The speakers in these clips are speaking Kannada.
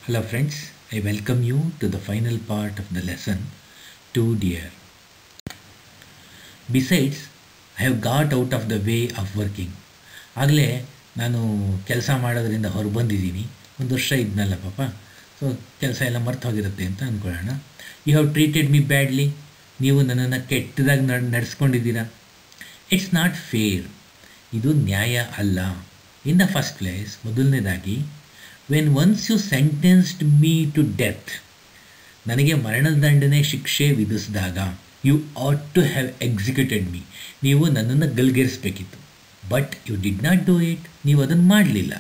Hello friends, I welcome you to the final part of the lesson Too Dear. Besides, I have got out of the way of working. ಆಗಲೇ ನಾನು ಕೆಲಸ ಮಾಡೋದ್ರಿಂದ ಹೊರಬಂದಿದ್ದೀನಿ ಒಂದು ವರ್ಷ ಇದ್ನಲ್ಲ ಪಾಪ ಸೊ ಕೆಲಸ ಎಲ್ಲ ಮರ್ತು ಹೋಗಿರುತ್ತೆ ಅಂತ ಅಂದ್ಕೊಳ್ಳೋಣ you have treated me badly ನೀವು ನನ್ನನ್ನು ಕೆಟ್ಟದಾಗಿ ನಡ್ ನಡೆಸ್ಕೊಂಡಿದ್ದೀರಾ ಇಟ್ಸ್ ನಾಟ್ ಫೇರ್ ಇದು ನ್ಯಾಯ ಅಲ್ಲ ಇನ್ ದ ಫಸ್ಟ್ ಪ್ಲೇಸ್ ಮೊದಲನೇದಾಗಿ when once you sentenced me to death ನನಗೆ ಮರಣದಂಡನೆ ಶಿಕ್ಷೆ ವಿಧಿಸಿದಾಗ you ought to have executed me ನೀವು ನನ್ನನ್ನು ಗಲ್ಗೇರಿಸಬೇಕಿತ್ತು but you did not do it ನೀವು ಅದನ್ನು ಮಾಡಲಿಲ್ಲ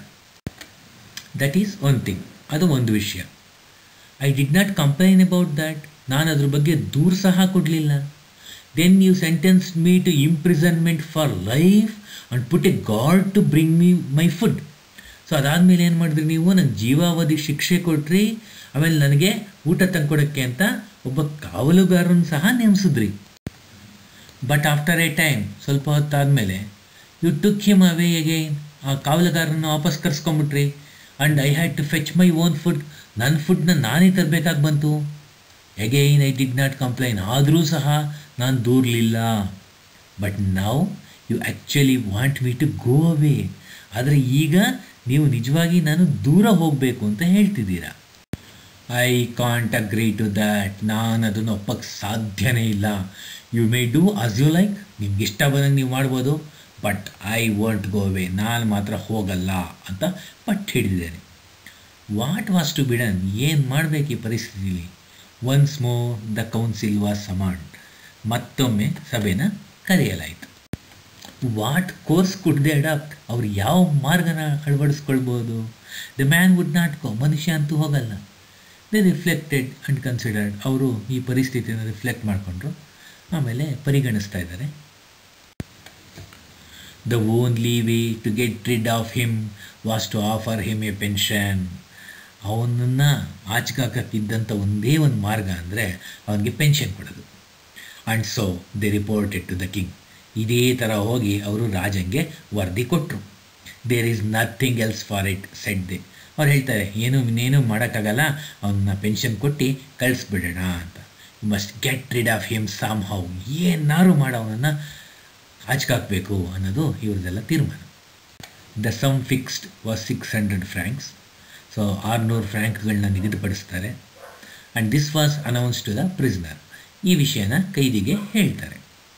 ದಟ್ ಈಸ್ ಒನ್ ಥಿಂಗ್ ಅದು ಒಂದು ವಿಷಯ I did not complain about that ನಾನು ಅದ್ರ ಬಗ್ಗೆ ದೂರು ಸಹ ಕೊಡಲಿಲ್ಲ then you sentence me to imprisonment for life and put a guard to bring me my food so ಅದಾದಮೇಲೆ ಏನು ಮಾಡಿದ್ರಿ ನೀವು ನನಗೆ ಜೀವಾವಧಿ ಶಿಕ್ಷೆ ಕೊಟ್ರಿ ಆಮೇಲೆ ನನಗೆ ಊಟ ತಂದ್ಕೊಡೋಕ್ಕೆ ಅಂತ ಒಬ್ಬ ಕಾವಲುಗಾರನ ಸಹ ನೇಮಿಸಿದ್ರಿ ಬಟ್ ಆಫ್ಟರ್ ಎ ಟೈಮ್ ಸ್ವಲ್ಪ ಹೊತ್ತಾದಮೇಲೆ you took him away again ಆ ಕಾವಲುಗಾರನ ವಾಪಸ್ ಕರ್ಸ್ಕೊಂಬಿಟ್ರಿ and I had to fetch my own food ನನ್ನ ಫುಡ್ನ ನಾನೇ ತರಬೇಕಾಗಿ ಬಂತು again I did not complain ಆದರೂ ಸಹ ನಾನು ದೂರಲಿಲ್ಲ ಬಟ್ ನಾವು you actually want me to go away ಆದರೆ ಈಗ ನೀವು ನಿಜವಾಗಿ ನಾನು ದೂರ ಹೋಗಬೇಕು ಅಂತ ಹೇಳ್ತಿದ್ದೀರಾ I can't agree to that ನಾನು ಅದನ್ನು ಒಪ್ಪಕ್ಕೆ ಸಾಧ್ಯನೇ ಇಲ್ಲ you may do as you like ನಿಮ್ಗೆ ಇಷ್ಟ ಬಂದಂಗೆ ನೀವು ಮಾಡ್ಬೋದು but I want go away ನಾನು ಮಾತ್ರ ಹೋಗಲ್ಲ ಅಂತ ಪಟ್ಟು ಹಿಡಿದಿದ್ದೇನೆ ವಾಟ್ ವಾಸ್ ಟು ಬಿಡನ್ ಏನು ಮಾಡಬೇಕು ಈ ಪರಿಸ್ಥಿತಿಲಿ once more the council was summoned ಮತ್ತೊಮ್ಮೆ ಸಭೆನ ಕರೆಯಲಾಯಿತು what course could they adopt ಅವ್ರು ಯಾವ ಮಾರ್ಗನ ಅಳವಡಿಸ್ಕೊಳ್ಬೋದು the man would not go ಮನುಷ್ಯ ಅಂತೂ ಹೋಗಲ್ಲ ದೇ ರಿಫ್ಲೆಕ್ಟೆಡ್ ಆ್ಯಂಡ್ ಕನ್ಸಿಡರ್ಡ್ ಅವರು ಈ ಪರಿಸ್ಥಿತಿಯನ್ನು ರಿಫ್ಲೆಕ್ಟ್ ಮಾಡಿಕೊಂಡ್ರು ಆಮೇಲೆ ಪರಿಗಣಿಸ್ತಾ ಇದ್ದಾರೆ the only way to get rid of him was to offer him a pension ಅವನನ್ನು ಆಚಕಾಕಕ್ಕಿದ್ದಂಥ ಒಂದೇ ಒಂದು ಮಾರ್ಗ ಅಂದರೆ ಅವನಿಗೆ ಪೆನ್ಷನ್ ಕೊಡೋದು and so they reported to the king ಇದೇ ಥರ ಹೋಗಿ ಅವರು ರಾಜಂಗೆ ವರದಿ ಕೊಟ್ಟರು there is nothing else for it said they ಅವ್ರು ಹೇಳ್ತಾರೆ ಏನು ಇನ್ನೇನು ಮಾಡೋಕ್ಕಾಗಲ್ಲ ಅವನ್ನ ಪೆನ್ಷನ್ ಕೊಟ್ಟು ಕಳಿಸ್ಬಿಡೋಣ ಅಂತ must get rid of him somehow ಏನಾರು ಮಾಡೋವನನ್ನು ಆಚಕಾಕಬೇಕು ಅನ್ನೋದು ಇವ್ರದ್ದೆಲ್ಲ ತೀರ್ಮಾನ the sum fixed was six hundred francs so ಆರುನೂರು ಫ್ರ್ಯಾಂಕ್ಗಳನ್ನ ನಿಗದಿಪಡಿಸ್ತಾರೆ and this was announce to the prisoner ಈ ವಿಷಯನ ಕೈದಿಗೆ ಹೇಳ್ತಾರೆ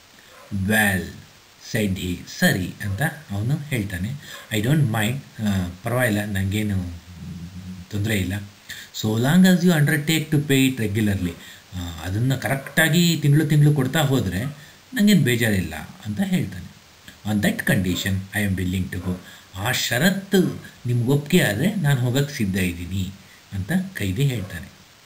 ವೆಲ್ ಸೈಡ್ ಹಿ ಸರಿ ಅಂತ ಅವನು ಹೇಳ್ತಾನೆ ಐ ಡೋಂಟ್ ಮೈಂಡ್ ಪರವಾಗಿಲ್ಲ ನನಗೇನು ತೊಂದರೆ ಇಲ್ಲ so long as you undertake to pay it regularly ಅದನ್ನು ಕರೆಕ್ಟಾಗಿ ತಿಂಗಳು ತಿಂಗಳು ಕೊಡ್ತಾ ಹೋದರೆ ನನಗೇನು ಬೇಜಾರಿಲ್ಲ ಅಂತ ಹೇಳ್ತಾನೆ on that condition I am willing to go ಆ ಷರತ್ತು ನಿಮ್ಗೆ ಒಪ್ಪಿಗೆ ಆದರೆ ನಾನು ಹೋಗೋಕ್ಕೆ ಸಿದ್ಧ ಇದ್ದೀನಿ ಅಂತ ಕೈದಿ ಹೇಳ್ತಾನೆ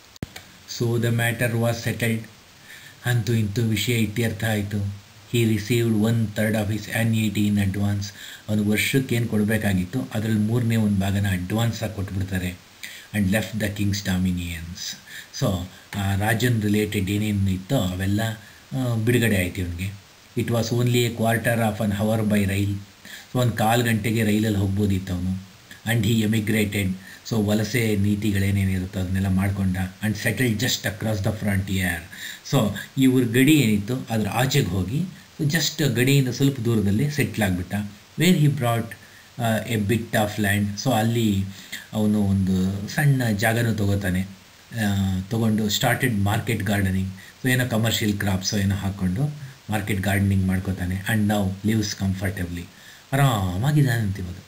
so the matter was settled ಅಂತೂ ಇಂತೂ ವಿಷಯ ಇತ್ಯರ್ಥ ಆಯಿತು he received one third of his annuity in advance ಅವನು ವರ್ಷಕ್ಕೆ ಏನು ಕೊಡಬೇಕಾಗಿತ್ತು ಅದರಲ್ಲಿ ಮೂರನೇ ಒಂದು ಭಾಗನ ಅಡ್ವಾನ್ಸಾಗಿ ಕೊಟ್ಬಿಡ್ತಾರೆ and left the king's dominions so ರಾಜನ್ ರಿಲೇಟೆಡ್ ಏನೇನು ಇತ್ತೋ ಅವೆಲ್ಲ ಬಿಡುಗಡೆ ಆಯಿತು ಇವನಿಗೆ it was only a quarter of an hour by rail so ಒಂದು ಕಾಲು ಗಂಟೆಗೆ ರೈಲಲ್ಲಿ ಹೋಗ್ಬೋದಿತ್ತು ಅವನು ಆ್ಯಂಡ್ ಹಿ ಎಮಿಗ್ರೇಟೆಡ್ ಸೊ ವಲಸೆ ನೀತಿಗಳೇನೇನಿರುತ್ತೋ ಅದನ್ನೆಲ್ಲ ಮಾಡಿಕೊಂಡ and settle just across the frontier so ಇವ್ರ ಗಡಿ ಏನಿತ್ತು ಅದ್ರ ಆಚೆಗೆ ಹೋಗಿ ಜಸ್ಟ್ ಗಡಿಯಿಂದ ಸ್ವಲ್ಪ ದೂರದಲ್ಲಿ ಸೆಟ್ಲ್ ಆಗಿಬಿಟ್ಟ where he brought a bit of land so ಅಲ್ಲಿ ಅವನು ಒಂದು ಸಣ್ಣ ಜಾಗನೂ ತೊಗೋತಾನೆ ತೊಗೊಂಡು ಸ್ಟಾರ್ಟೆಡ್ ಮಾರ್ಕೆಟ್ ಗಾರ್ಡನಿಂಗ್ ಸೊ ಏನೋ ಕಮರ್ಷಿಯಲ್ ಕ್ರಾಪ್ಸೋ ಏನೋ ಹಾಕ್ಕೊಂಡು ಮಾರ್ಕೆಟ್ ಗಾರ್ಡನಿಂಗ್ ಮಾಡ್ಕೋತಾನೆ ಆ್ಯಂಡ್ ನಾವು ಲಿವ್ಸ್ ಕಂಫರ್ಟೇಬ್ಲಿ ಆರಾಮಾಗಿದ್ದಾನಂತ ಇವಾಗ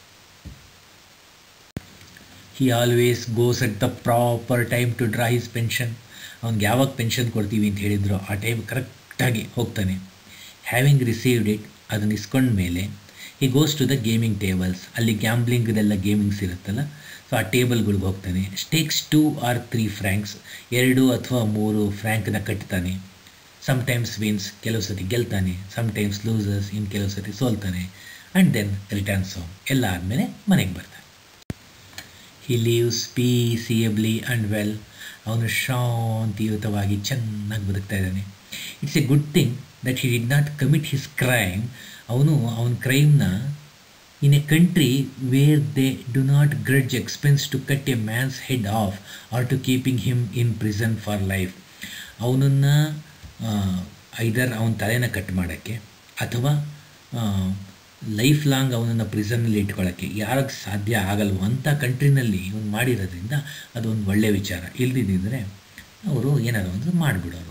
he always goes at the proper time to draw his pension ಅವ್ನಿಗೆ ಯಾವಾಗ ಪೆನ್ಷನ್ ಕೊಡ್ತೀವಿ ಅಂತ ಹೇಳಿದ್ರು ಆ ಟೈಮ್ ಕರೆಕ್ಟಾಗಿ ಹೋಗ್ತಾನೆ ಹ್ಯಾವಿಂಗ್ ರಿಸೀವ್ಡ್ ಇಟ್ ಅದನ್ನು ಇಸ್ಕೊಂಡ ಮೇಲೆ he goes to the gaming tables ಅಲ್ಲಿ ಗ್ಯಾಮ್ಲಿಂಗ್ದೆಲ್ಲ ಗೇಮಿಂಗ್ಸ್ ಇರುತ್ತಲ್ಲ ಸೊ ಆ ಟೇಬಲ್ಗಳಿಗೆ ಹೋಗ್ತಾನೆ stakes two or three francs ಎರಡು ಅಥವಾ ಮೂರು ಫ್ರ್ಯಾಂಕ್ನ ಕಟ್ತಾನೆ ಸಮ್ಟೈಮ್ಸ್ ವಿನ್ಸ್ ಕೆಲವು ಸತಿ ಗೆಲ್ತಾನೆ ಸಮ್ಟೈಮ್ಸ್ ಲೂಸರ್ಸ್ ಇನ್ನು ಕೆಲವು ಸತಿ ಸೋಲ್ತಾನೆ ಆ್ಯಂಡ್ ದೆನ್ ರಿಟರ್ನ್ಸ್ ಹೋಮ್ ಎಲ್ಲ ಆದಮೇಲೆ ಮನೆಗೆ ಬರ್ತಾನೆ he lives peaceably and well ಅವನು ಶಾಂತಿಯುತವಾಗಿ ಚೆನ್ನಾಗಿ ಬದುಕ್ತಾ ಇದ್ದಾನೆ it's a good thing that he did not commit his crime ಅವನು ಅವನ ಕ್ರೈಮ್ನ in a country where they do not grudge expense to cut a man's head off or to keeping him in prison for life ಅವನನ್ನು ಐದರ್ ಅವನ ತಲೆನ ಕಟ್ ಮಾಡೋಕ್ಕೆ ಅಥವಾ ಲೈಫ್ ಲಾಂಗ್ ಅವನನ್ನು ಪ್ರಿಸನ್ನಲ್ಲಿ ಇಟ್ಕೊಳ್ಳೋಕ್ಕೆ ಯಾರಿಗೆ ಸಾಧ್ಯ ಆಗಲ್ವೋ ಅಂಥ ಕಂಟ್ರಿನಲ್ಲಿ ಇವನು ಮಾಡಿರೋದ್ರಿಂದ ಅದೊಂದು ಒಳ್ಳೆಯ ವಿಚಾರ ಇಲ್ದಿದ್ದರೆ ಅವರು ಏನಾದ್ರು ಒಂದು ಮಾಡಿಬಿಡೋರು